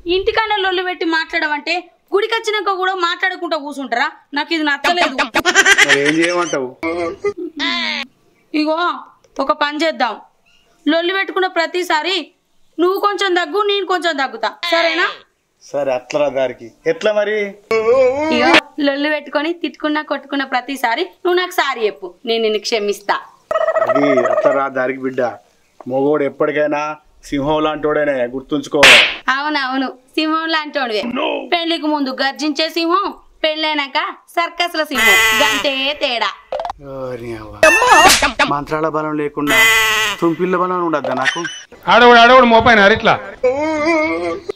ఇంటికన్నా లొల్లు పెట్టి మాట్లాడమంటే గుడికి వచ్చినాక కూడా మాట్లాడకుండా కూర్చుంటారా నాకు ఇది నచ్చలేదు మరి ఏం చేయమంటావు ఇగో ఒక పని చేద్దాం లొల్లి పెట్టుకున్న ప్రతిసారి నువ్వు కొంచెం దగ్గు నేను కొంచెం దగ్గుతా సరేనా సరే అట్లా దారికి ఎట్లా మరి ఇగో లొల్లి పెట్టుకొని తిట్టుకున్నా కొట్టుకున్న ప్రతిసారి నువ్వు నాకు సారీ చెప్పు నేను నిన్ను క్షమిస్తా అది అట్లా రా దారికి బిడ్డ మొగోడు ఎప్పటికైనా సింహం లాంటోడేనే గుర్తుంచుకో అవునవును సింహం లాంటోడివే పెళ్లికి ముందు గర్జించే సింహం పెళ్ళైనాక సర్కస్ల సింహం గంటే తేడా ఓరి అవ్వ. మంత్రాల బలం లేకుండా తుంపిల్ల బలం ఉండద్దా నాకు ఆడవాడు ఆడవాడు మోపాయిన ఇట్లా